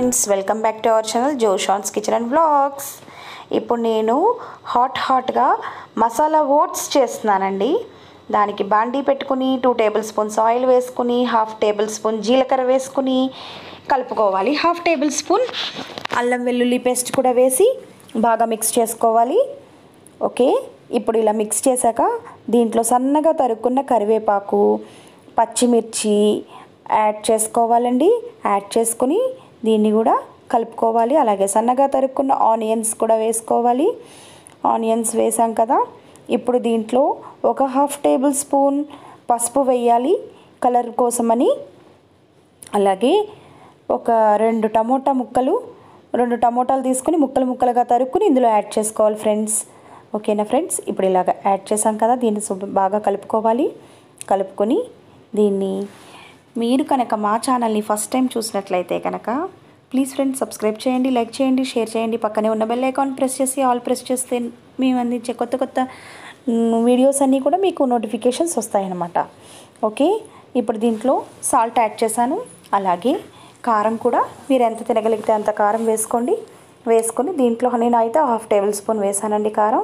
friends welcome back to our channel Joshan's kitchen and vlogs ఇప్పుడు నేను hot హాట్గా masala oats చేస్తున్నానండి దానికి బాండీ పెట్టుకుని టూ టేబుల్ స్పూన్స్ ఆయిల్ వేసుకుని హాఫ్ టేబుల్ స్పూన్ జీలకర్ర వేసుకుని కలుపుకోవాలి హాఫ్ టేబుల్ స్పూన్ అల్లం వెల్లుల్లి పేస్ట్ కూడా వేసి బాగా మిక్స్ చేసుకోవాలి ఓకే ఇప్పుడు ఇలా మిక్స్ చేశాక దీంట్లో సన్నగా తరుక్కున్న కరివేపాకు పచ్చిమిర్చి యాడ్ చేసుకోవాలండి యాడ్ చేసుకుని దీన్ని కూడా కలుపుకోవాలి అలాగే సన్నగా తరుక్కున్న ఆనియన్స్ కూడా వేసుకోవాలి ఆనియన్స్ వేసాం కదా ఇప్పుడు దీంట్లో ఒక హాఫ్ టేబుల్ స్పూన్ పసుపు వేయాలి కలర్ కోసమని అలాగే ఒక రెండు టమోటా ముక్కలు రెండు టమోటాలు తీసుకుని ముక్కలు ముక్కలుగా తరుక్కుని ఇందులో యాడ్ చేసుకోవాలి ఫ్రెండ్స్ ఓకేనా ఫ్రెండ్స్ ఇప్పుడు ఇలాగ యాడ్ చేసాం కదా దీన్ని శుభ్ర బాగా కలుపుకోవాలి కలుపుకొని దీన్ని మీరు కనుక మా ఛానల్ని ఫస్ట్ టైం చూసినట్లయితే కనుక ప్లీజ్ ఫ్రెండ్స్ సబ్స్క్రైబ్ చేయండి లైక్ చేయండి షేర్ చేయండి పక్కనే ఉన్న బెల్ ఐకాన్ ప్రెస్ చేసి ఆల్ ప్రెస్ చేస్తే మేము అందించే కొత్త కొత్త మ్, వీడియోస్ అన్నీ కూడా మీకు నోటిఫికేషన్స్ వస్తాయన్నమాట ఓకే ఇప్పుడు దీంట్లో సాల్ట్ యాడ్ చేశాను అలాగే కారం కూడా మీరు ఎంత తినగలిగితే అంత కారం వేసుకోండి వేసుకొని దీంట్లో నేను అయితే హాఫ్ టేబుల్ స్పూన్ వేసానండి కారం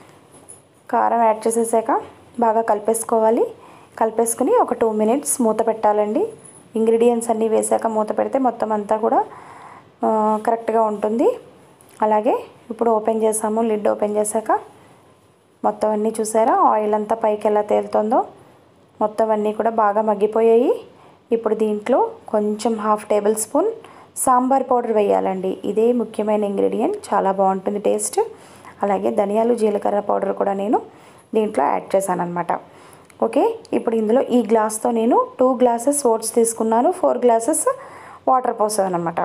కారం యాడ్ చేసేసాక బాగా కలిపేసుకోవాలి కలిపేసుకుని ఒక టూ మినిట్స్ మూత పెట్టాలండి ఇంగ్రీడియంట్స్ అన్నీ వేసాక మూత పెడితే మొత్తం అంతా కూడా ఆ, కరెక్ట్గా ఉంటుంది అలాగే ఇప్పుడు ఓపెన్ చేసాము లిడ్ ఓపెన్ చేశాక మొత్తం అన్నీ చూసారా ఆయిల్ అంతా పైకి ఎలా తేలుతుందో మొత్తం అన్నీ కూడా బాగా మగ్గిపోయాయి ఇప్పుడు దీంట్లో కొంచెం half tablespoon sambar powder వేయాలండి ఇదే ముఖ్యమైన ఇంగ్రీడియంట్ చాలా బాగుంటుంది టేస్ట్ అలాగే ధనియాలు జీలకర్ర పౌడర్ కూడా నేను దీంట్లో యాడ్ చేశాను అనమాట ఓకే ఇప్పుడు ఇందులో ఈ గ్లాస్తో నేను టూ గ్లాసెస్ ఓట్స్ తీసుకున్నాను ఫోర్ గ్లాసెస్ వాటర్ పోసాను అనమాట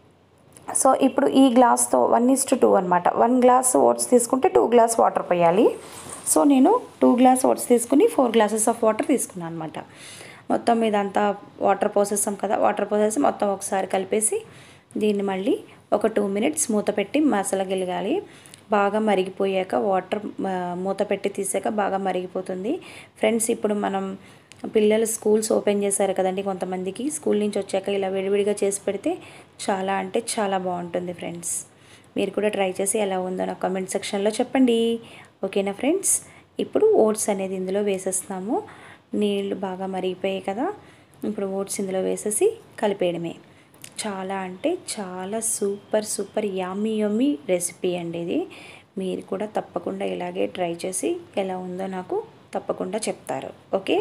సో ఇప్పుడు ఈ గ్లాస్తో వన్ ఇస్ టు టూ అనమాట వన్ గ్లాస్ ఓట్స్ తీసుకుంటే టూ గ్లాస్ వాటర్ పోయాలి సో నేను టూ గ్లాస్ ఓట్స్ తీసుకుని ఫోర్ గ్లాసెస్ ఆఫ్ వాటర్ తీసుకున్నాను అనమాట మొత్తం ఇదంతా వాటర్ పోసేసాం కదా వాటర్ పోసేసి మొత్తం ఒకసారి కలిపేసి దీన్ని మళ్ళీ ఒక టూ మినిట్స్ మూత పెట్టి మసాలా గిలగాలి బాగా మరిగిపోయాక వాటర్ ఆ, మూత పెట్టి తీసాక బాగా మరిగిపోతుంది ఫ్రెండ్స్ ఇప్పుడు మనం పిల్లలు స్కూల్స్ ఓపెన్ చేశారు కదండి కొంతమందికి స్కూల్ నుంచి వచ్చాక ఇలా విడివిడిగా చేసి పెడితే చాలా అంటే చాలా బాగుంటుంది ఫ్రెండ్స్ మీరు కూడా ట్రై చేసి ఎలా ఉందో నాకు కామెంట్ సెక్షన్లో చెప్పండి ఓకేనా ఫ్రెండ్స్ ఇప్పుడు ఓట్స్ అనేది ఇందులో వేసేస్తున్నాము నీళ్ళు బాగా మరిగిపోయాయి కదా ఇప్పుడు ఓట్స్ ఇందులో వేసేసి కలిపేయడమే చాలా అంటే చాలా super super yummy yummy recipe అండి ఇది మీరు కూడా తప్పకుండా ఇలాగే ట్రై చేసి ఎలా ఉందో నాకు తప్పకుండా చెప్తారు ఓకే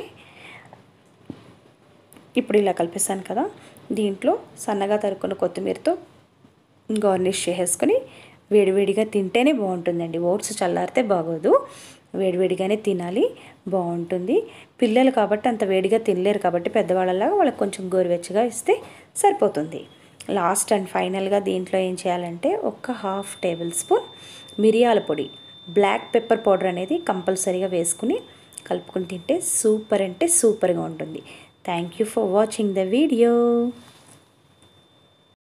ఇప్పుడు ఇలా కలిపేసాను కదా దీంట్లో సన్నగా తరుక్కున్న కొత్తిమీరతో గార్నిష్ చేసేసుకొని వేడివేడిగా తింటేనే బాగుంటుందండి ఓట్స్ చల్లారితే బాగోదు వేడివేడిగానే తినాలి బాగుంటుంది పిల్లలు కాబట్టి అంత వేడిగా తినలేరు కాబట్టి పెద్దవాళ్ళలాగా వాళ్ళకి కొంచెం గోరువెచ్చగా ఇస్తే సరిపోతుంది లాస్ట్ అండ్ ఫైనల్గా దీంట్లో ఏం చేయాలంటే ఒక హాఫ్ టేబుల్ స్పూన్ మిరియాల పొడి బ్లాక్ పెప్పర్ పౌడర్ అనేది కంపల్సరీగా వేసుకుని కలుపుకుని తింటే సూపర్ అంటే సూపర్గా ఉంటుంది thank you for watching the video